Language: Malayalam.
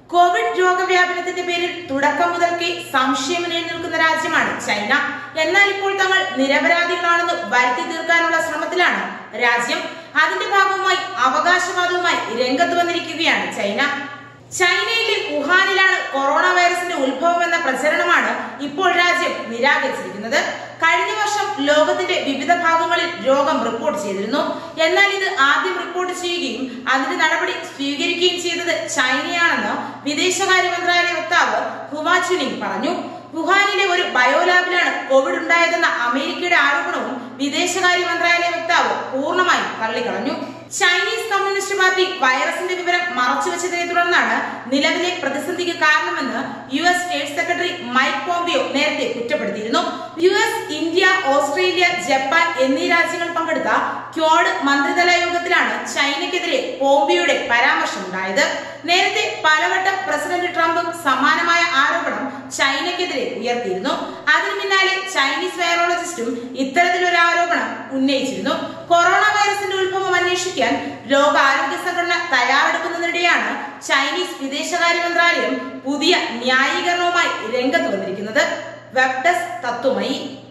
കോവിഡ് രോഗവ്യാപനത്തിന്റെ പേരിൽ തുടക്കം മുതൽക്കേ സംശയം നിലനിൽക്കുന്ന രാജ്യമാണ് ചൈന എന്നാൽ ഇപ്പോൾ തങ്ങൾ നിരപരാധികളാണെന്ന് വരുത്തി തീർക്കാനുള്ള ശ്രമത്തിലാണ് രാജ്യം അതിന്റെ ഭാഗമായി അവകാശവാദവുമായി രംഗത്ത് വന്നിരിക്കുകയാണ് ചൈന ചൈനയിലെ വുഹാനിലാണ് കൊറോണ വൈറസിന്റെ ഉത്ഭവം എന്ന പ്രചരണമാണ് ഇപ്പോൾ രാജ്യം നിരാകരിച്ചിരിക്കുന്നത് കഴിഞ്ഞ വർഷം ലോകത്തിന്റെ വിവിധ ഭാഗങ്ങളിൽ രോഗം റിപ്പോർട്ട് ചെയ്തിരുന്നു എന്നാൽ ഇത് ആദ്യം റിപ്പോർട്ട് ചെയ്യുകയും അതിന്റെ നടപടി സ്വീകരിക്കുകയും ചെയ്തത് ചൈനയാണെന്ന് വിദേശകാര്യ മന്ത്രാലയ വക്താവ് ഹുവാ ചുനിങ് പറഞ്ഞു വുഹാനിലെ ഒരു ബയോലാബിലാണ് കോവിഡ് ഉണ്ടായതെന്ന അമേരിക്കയുടെ ആരോപണവും വിദേശകാര്യ മന്ത്രാലയ വക്താവ് പൂർണ്ണമായും തള്ളിക്കളഞ്ഞു ചൈനീസ് കമ്മ്യൂണിസ്റ്റ് പാർട്ടി വൈറസിന്റെ വിവരം മറച്ചുവെച്ചതിനെ തുടർന്നാണ് നിലവിലെ പ്രതിസന്ധിക്ക് കാരണമെന്ന് U S state secretary Mike Pompeo നേരത്തെ കുറ്റപ്പെടുത്തിയിരുന്നു U S India Australia Japan എന്നീ രാജ്യങ്ങൾ പങ്കെടുത്ത ക്യോഡ് മന്ത്രിതല യോഗത്തിലാണ് ചൈനയ്ക്കെതിരെ പോംപിയോയുടെ പരാമർശമുണ്ടായത് നേരത്തെ പലവട്ടം പ്രസിഡന്റ് ട്രംപും സമാനമായ ആരോപണം ചൈനയ്ക്കെതിരെ ഉയർത്തിയിരുന്നു അതിനു പിന്നാലെ ചൈനീസ് വൈറോളജിസ്റ്റും ഇത്തരത്തിലൊരു ആരോപണം ഉന്നയിച്ചിരുന്നു കൊറോണ വൈറസിന്റെ ഉത്ഭവം അന്വേഷിക്കാൻ ലോകാരോഗ്യ സംഘടന തയ്യാറെടുക്കുന്നതിനിടെയാണ് ചൈനീസ് വിദേശകാര്യ മന്ത്രാലയം പുതിയ ന്യായീകരണവുമായി രംഗത്ത് വന്നിരിക്കുന്നത് വെബ് ഡെസ്ക് തത്വമയി